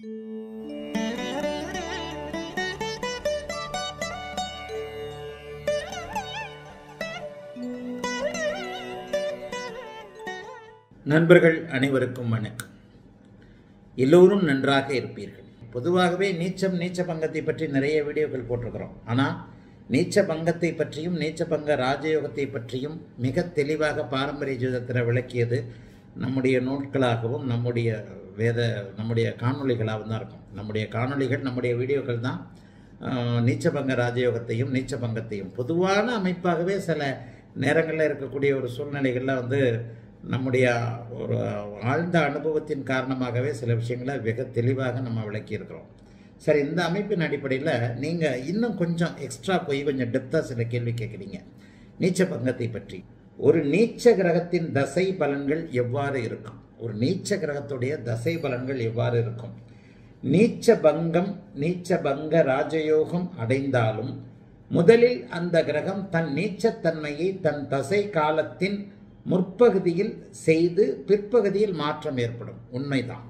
நண்பர்கள் அனைவருக்கும் வணக்கம் எல்லோரும் நன்றாக இருப்பீர்கள் பொதுவாகவே நீச்சம் நீச்ச பங்கத்தை பற்றி நிறைய வீடியோக்கள் போட்டிருக்கிறோம் ஆனால் நீச்ச பங்கத்தை பற்றியும் நீச்ச பங்க ராஜயோகத்தை பற்றியும் மிக தெளிவாக பாரம்பரிய ஜோதத்தில் விளக்கியது நம்முடைய நூல்களாகவும் நம்முடைய வேத நம்முடைய காணொளிகளாகவும் தான் இருக்கும் நம்முடைய காணொளிகள் நம்முடைய வீடியோக்கள் தான் ஆஹ், நீச்சபங்க ராஜயோகத்தையும் நீச்ச பங்கத்தையும் பொதுவான அமைப்பாகவே சில நேரங்களில் இருக்கக்கூடிய ஒரு சூழ்நிலைகளில் வந்து நம்முடைய ஒரு ஆழ்ந்த அனுபவத்தின் காரணமாகவே சில விஷயங்களை வெக தெளிவாக நம்ம விளக்கியிருக்கிறோம் சரி இந்த அமைப்பின் அடிப்படையில் நீங்கள் இன்னும் கொஞ்சம் எக்ஸ்ட்ரா போய் கொஞ்சம் டெப்த்தாக சில கேள்வி கேட்குறீங்க நீச்ச பங்கத்தை பற்றி ஒரு நீச்ச கிரகத்தின் தசை பலன்கள் எவ்வாறு இருக்கும் ஒரு நீச்ச கிரகத்துடைய தசை பலன்கள் எவ்வாறு இருக்கும் நீச்ச பங்கம் நீச்ச பங்க ராஜயோகம் அடைந்தாலும் முதலில் அந்த கிரகம் தன் நீச்சத்தன்மையை தன் தசை காலத்தின் முற்பகுதியில் செய்து பிற்பகுதியில் மாற்றம் ஏற்படும் உண்மைதான்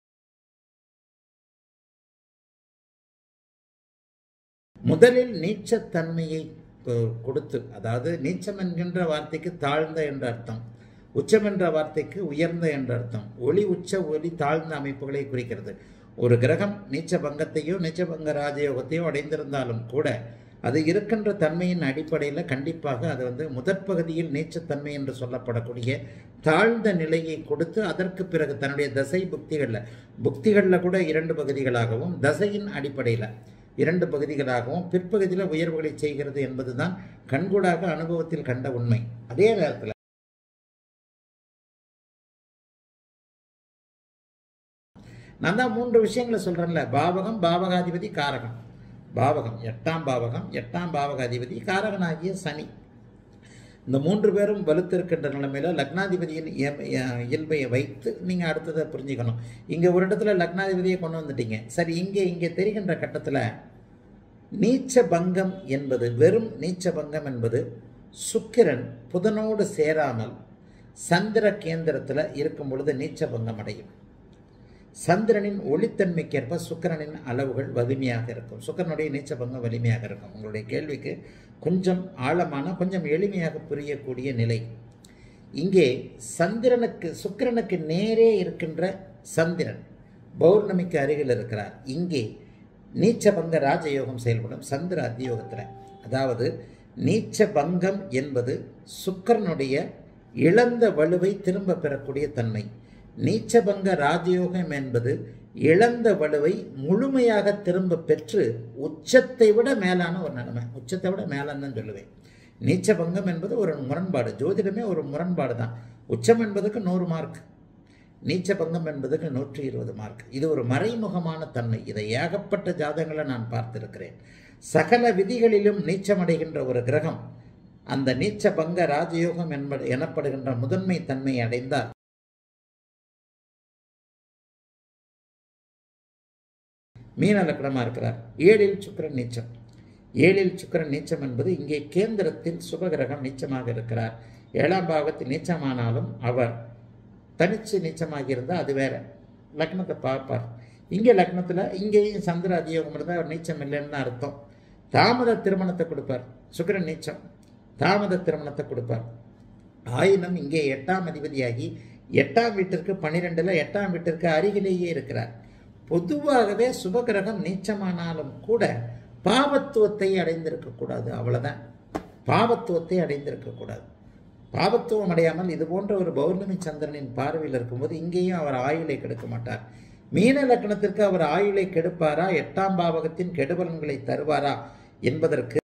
முதலில் நீச்சத்தன்மையை அஹ், கொடுத்து அதாவது நீச்சம் என்கின்ற வார்த்தைக்கு தாழ்ந்த என்ற அர்த்தம் உச்சம் என்ற வார்த்தைக்கு உயர்ந்த என்ற அர்த்தம் ஒளி உச்ச ஒளி தாழ்ந்த அமைப்புகளை குறிக்கிறது ஒரு கிரகம் நீச்ச பங்கத்தையோ நீச்ச பங்க ராஜயோகத்தையோ அடைந்திருந்தாலும் கூட அது இருக்கின்ற தன்மையின் அடிப்படையில் கண்டிப்பாக அது வந்து முதற் பகுதியில் நீச்சத்தன்மை என்று சொல்லப்படக்கூடிய தாழ்ந்த நிலையை கொடுத்து அதற்கு பிறகு தன்னுடைய தசை புக்திகளில் புக்திகளில் கூட இரண்டு பகுதிகளாகவும் தசையின் அடிப்படையில் இரண்டு பகுதிகளாகவும் பிற்பகுதியில் உயர்வுகளை செய்கிறது என்பதுதான் கண்கூடாக அனுபவத்தில் கண்ட உண்மை அதே நேரத்தில் நான் தான் மூன்று விஷயங்களை சொல்கிறேன்ல பாவகம் பாவகாதிபதி காரகம் பாவகம் எட்டாம் பாவகம் எட்டாம் பாவகாதிபதி காரகனாகிய சனி இந்த மூன்று பேரும் வலுத்திருக்கின்ற நிலைமையில லக்னாதிபதியின் இய- இய- இயல்பை வைத்து நீங்கள் அடுத்ததை புரிஞ்சுக்கணும் இங்கே ஒரு இடத்துல லக்னாதிபதியை கொண்டு வந்துட்டீங்க சரி இங்கே இங்கே தெரிகின்ற கட்டத்தில் நீச்ச பங்கம் என்பது வெறும் நீச்ச பங்கம் என்பது சுக்கிரன் புதனோடு சேராமல் சந்திர கேந்திரத்தில் இருக்கும் பொழுது நீச்ச பங்கம் அடையும் சந்திரனின் ஒளித்தன்மைக்கேற்ப சுக்கிரனின் அளவுகள் வலிமையாக இருக்கும் சுக்கிரனுடைய நீச்சபங்கம் வலிமையாக இருக்கும் உங்களுடைய கேள்விக்கு கொஞ்சம் ஆழமான கொஞ்சம் எளிமையாக புரியக்கூடிய நிலை இங்கே சந்திரனுக்கு சுக்கிரனுக்கு நேரே இருக்கின்ற சந்திரன் பௌர்ணமிக்கு அருகில் இருக்கிறார் இங்கே நீச்சபங்க ராஜயோகம் செயல்படும் சந்திர அத்தியோகத்தில் அதாவது நீச்ச பங்கம் என்பது சுக்கிரனுடைய இழந்த வலுவை திரும்ப பெறக்கூடிய தன்மை நீச்சபங்க ராஜயோகம் என்பது இழந்த வலுவை முழுமையாக திரும்ப பெற்று உச்சத்தை விட மேலான ஒரு நிலைமை உச்சத்தை விட மேலான்னு தான் சொல்லுவேன் நீச்சபங்கம் என்பது ஒரு முரண்பாடு ஜோதிடமே ஒரு முரண்பாடு தான் உச்சம் என்பதுக்கு நூறு மார்க் நீச்சபங்கம் என்பதுக்கு நூற்றி இருபது மார்க் இது ஒரு மறைமுகமான தன்மை இதை ஏகப்பட்ட ஜாதகங்களை நான் பார்த்திருக்கிறேன் சகல விதிகளிலும் நீச்சமடைகின்ற ஒரு கிரகம் அந்த நீச்ச பங்க ராஜயோகம் என்பது எனப்படுகின்ற முதன்மை தன்மை அடைந்தால் மீன லக்கணமாக இருக்கிறார் ஏழில் சுக்கிரன் நீச்சம் ஏழில் சுக்கிரன் நீச்சம் என்பது இங்கே கேந்திரத்தில் சுபகிரகம் நீச்சமாக இருக்கிறார் ஏழாம் பாவத்தில் நீச்சமானாலும் அவர் தனிச்சு நீச்சமாக இருந்தால் அது வேற லக்னத்தை பார்ப்பார் இங்கே லக்னத்தில் இங்கேயும் சந்திர அதியோகம் இருந்தால் அவர் நீச்சம் இல்லைன்னு தான் அர்த்தம் தாமத திருமணத்தை கொடுப்பார் சுக்கிரன் நீச்சம் தாமத திருமணத்தை கொடுப்பார் ஆயினும் இங்கே எட்டாம் அதிபதியாகி எட்டாம் வீட்டிற்கு பன்னிரெண்டில் எட்டாம் வீட்டிற்கு அருகிலேயே இருக்கிறார் பொதுவாகவே சுபகிரகம் நீச்சமானாலும் கூட பாவத்துவத்தை அடைந்திருக்கக்கூடாது அவ்வளவுதான் பாவத்துவத்தை அடைந்திருக்கக்கூடாது பாவத்துவம் அடையாமல் இது போன்ற ஒரு பௌர்ணமி சந்திரனின் பார்வையில் இருக்கும்போது இங்கேயும் அவர் ஆயுளை கெடுக்க மாட்டார் மீன லக்னத்திற்கு அவர் ஆயுளை கெடுப்பாரா எட்டாம் பாவகத்தின் கெடுபலன்களை தருவாரா என்பதற்கு